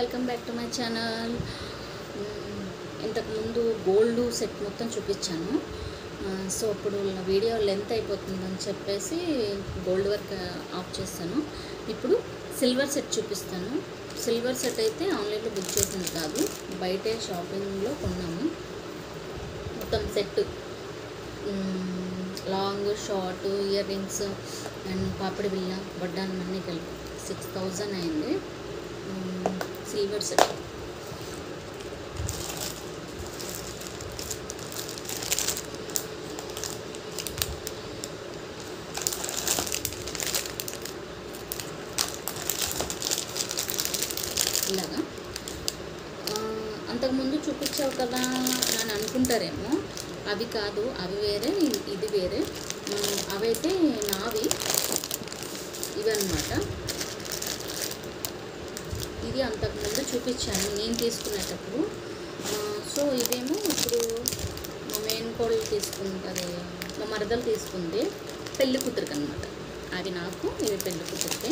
welcome back to my channel ఇంతకుముందు gold set మొత్తం చూపించాను ఆ, సో ఇప్పుడు నా వీడియో లెంత్ అయిపోతుందని చెప్పేసి గోల్డ్ వర్క్ ఆఫ్ చేస్తాను ఇప్పుడు సిల్వర్ సెట్ చూపిస్తాను సిల్వర్ సెట్ అయితే ఆన్లైన్లో బుక్ చేసింది కాదు బయటే షాపింగ్లో కొన్నాము మొత్తం set long short earrings and పాపిడి బిల్ల వడ్డానం అన్నీ కలిపి సిక్స్ థౌజండ్ అయింది సిల్వర్ సెట్ ఇలాగా ఆ, అంతకుముందు చూపించావు కదా అని అనుకుంటారేమో అవి కాదు అవి వేరే ఇ- ఇది వేరే ఉమ్, అవైతే నావి ఇవన్నమాట ఇది అంతకుముందు చూపించాను నేను తీసుకునేటప్పుడు ఆ, సో ఇవేమో ఇప్పుడు మా మెయిన్ కోడలు తీసుకుంటుంది మా మరదలు తీసుకుంది పెళ్లి కూతురికి అనమాట అవి నాకు ఇవి పెళ్లి కూతురికి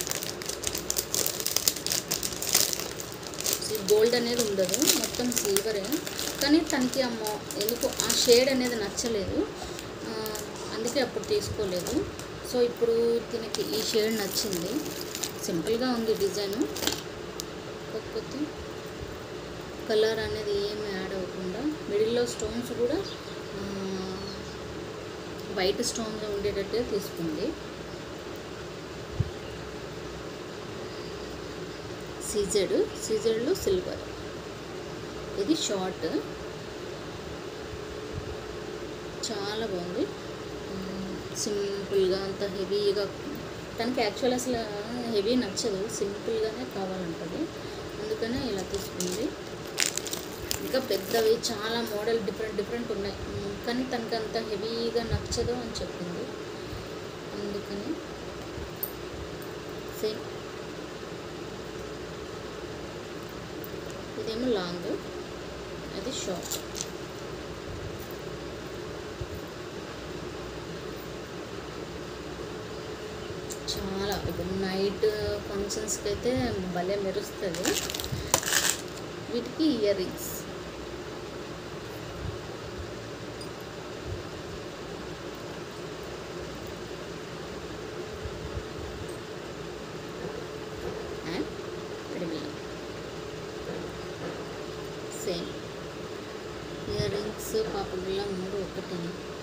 గోల్డ్ అనేది ఉండదు మొత్తం సిల్వరే కానీ తనకి అమ్మో ఎందుకో ఆ షేడ్ అనేది నచ్చలేదు ఆ, అందుకే అప్పుడు తీసుకోలేదు సో ఇప్పుడు దీనికి ఈ షేడ్ నచ్చింది సింపుల్గా ఉంది డిజైన్ కాకపోతే కలర్ అనేది ఏమి యాడ్ అవ్వకుండా మిడిల్లో స్టోన్స్ కూడా వైట్ స్టోన్స్ ఉండేటట్టే తీసుకుంది సీజెడ్ సీజెడ్లో సిల్వర్ ఇది షార్ట్ చాలా బాగుంది మ్మ్, సింపుల్గా అంత హెవీగా తనకి యాక్చువల్ అసలు హెవీ నచ్చదు సింపుల్గానే కావాలంటది అందుకనే ఇలా తీసుకుంది ఇంకా పెద్దవి చాలా మోడల్ డిఫరెంట్ డిఫరెంట్ ఉన్నాయి మ్మ్, కానీ తనకి అంత హెవీగా నచ్చదు అని చెప్పింది అందుకని సేమ్ ఇదేమో లాంగ్ అది షార్ట్ చాలా ఇప్పుడు నైట్ ఫంక్షన్స్కి అయితే భలే మెరుస్తుంది వీటికి ఇయర్ రింగ్స్ అండ్ పిడిమిల్ల సేమ్ ఇయర్ రింగ్స్ పాపగుల్ల మూడు ఒకటి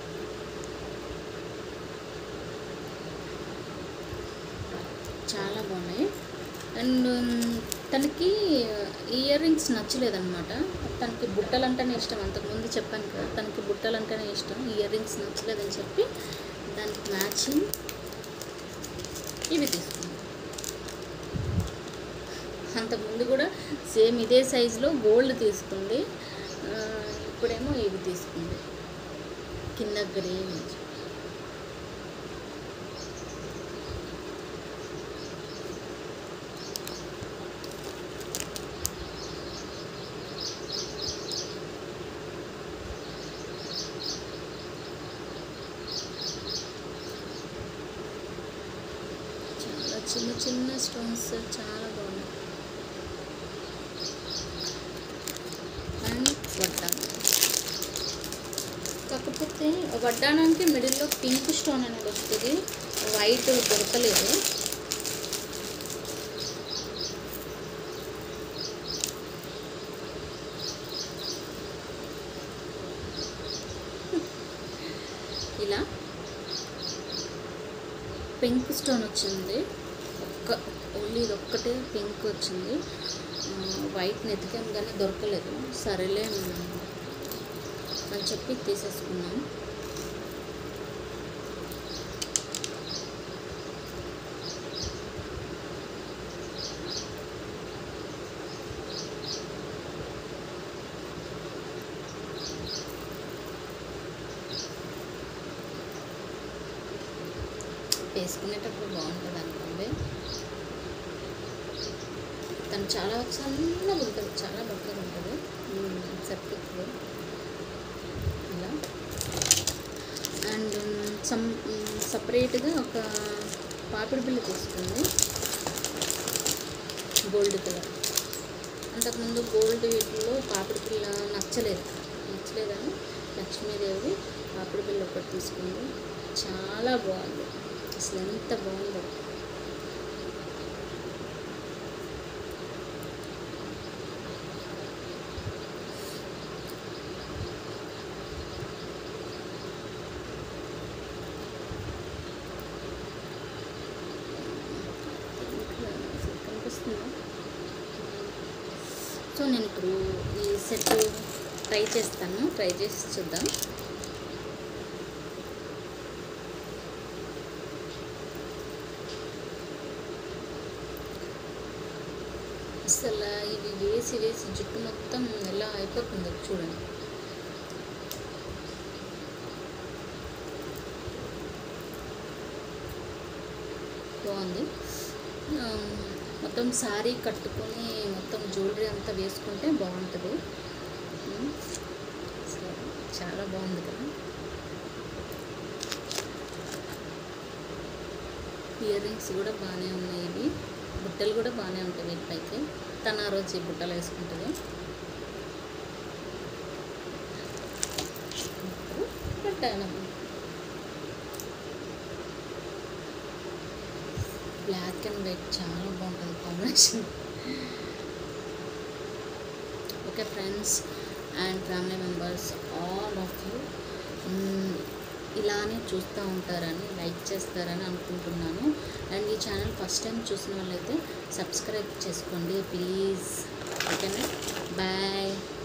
చాలా బాగున్నాయి అండ్ తనకి ఇయర్ రింగ్స్ నచ్చలేదన్నమాట తనకి బుట్టలు అంటేనే ఇష్టం అంతకుముందు చెప్పాను కదా తనకి బుట్టలు అంటేనే ఇష్టం ఇయర్ రింగ్స్ నచ్చలేదని చెప్పి దానికి మ్యాచింగ్ ఇవి తీసుకున్నాం అంతకుముందు కూడా సేమ్ ఇదే సైజులో గోల్డ్ తీసుకుంది ఆ, ఇప్పుడేమో ఇవి తీసుకుంది కింద గ్రే నుంచి చాలా చిన్న చిన్న స్టోన్స్ చాలా బాగున్నాయి అండ్ వడ్డానం కాకపోతే వడ్డానానికి మిడిల్లో పింక్ స్టోన్ అనేది వస్తుంది వైట్ దొరకలేదు ఇలా పింక్ స్టోన్ వచ్చింది ఒక్క ఓన్లీ ఇది ఒక్కటే పింక్ వచ్చింది ఆ, వైట్ నెతికాం కానీ దొరకలేదు సరేలే మ్, అని చెప్పి తీసేసుకున్నాం వేసుకునేటప్పుడు బాగుంటుంది అనుకోండి తను చాలా సన్నగా ఉంటుంది చాలా బక్కగా ఉంటుంది సెప్టిక్లో ఇలా అండ్ సమ్ సపరేట్గా ఒక పాపిడి బిల్ల తీసుకుంది గోల్డ్ కలర్ అంతకుముందు గోల్డ్ వీటిలో పాపిడి పిల్ల నచ్చలేదు నచ్చలేదని లక్ష్మీదేవి పాపిడి పిల్ల ఒకటి తీసుకుంది చాలా బాగుంది అసలు ఎంత బాగుందో కనిపిస్తుందా సో నేను ఇప్పుడు ఈ సెట్ ట్రై చేస్తాను ట్రై చేసి చూద్దాం అసలు ఇవి వేసి వేసి జుట్టు మొత్తం ఎలా అయిపోతుందో చూడండి బాగుంది ఆ, మొత్తం శారీ కట్టుకొని మొత్తం జ్యువెలరీ అంతా వేసుకుంటే బాగుంటుంది ఉమ్, సో చాలా బాగుంది కదా ఇయర్ రింగ్స్ కూడా బాగానే ఉన్నాయి ఇవి బుట్టలు కూడా బాగానే ఉంటాయి వీటిపైకి తన ఆ రోజు ఈ బుట్టలు వేసుకుంటుంది ఇప్పుడు పెట్టాను బ్లాక్ అండ్ వైట్ చాలా బాగుంటుంది combination okay friends and family members all of you ఇలానే చూస్తూ ఉంటారని లైక్ చేస్తారని అనుకుంటున్నాను అండ్ ఈ ఛానల్ ఫస్ట్ టైం చూసిన వాళ్ళైతే సబ్స్క్రైబ్ చేసుకోండి ప్లీజ్ ఓకేనా బాయ్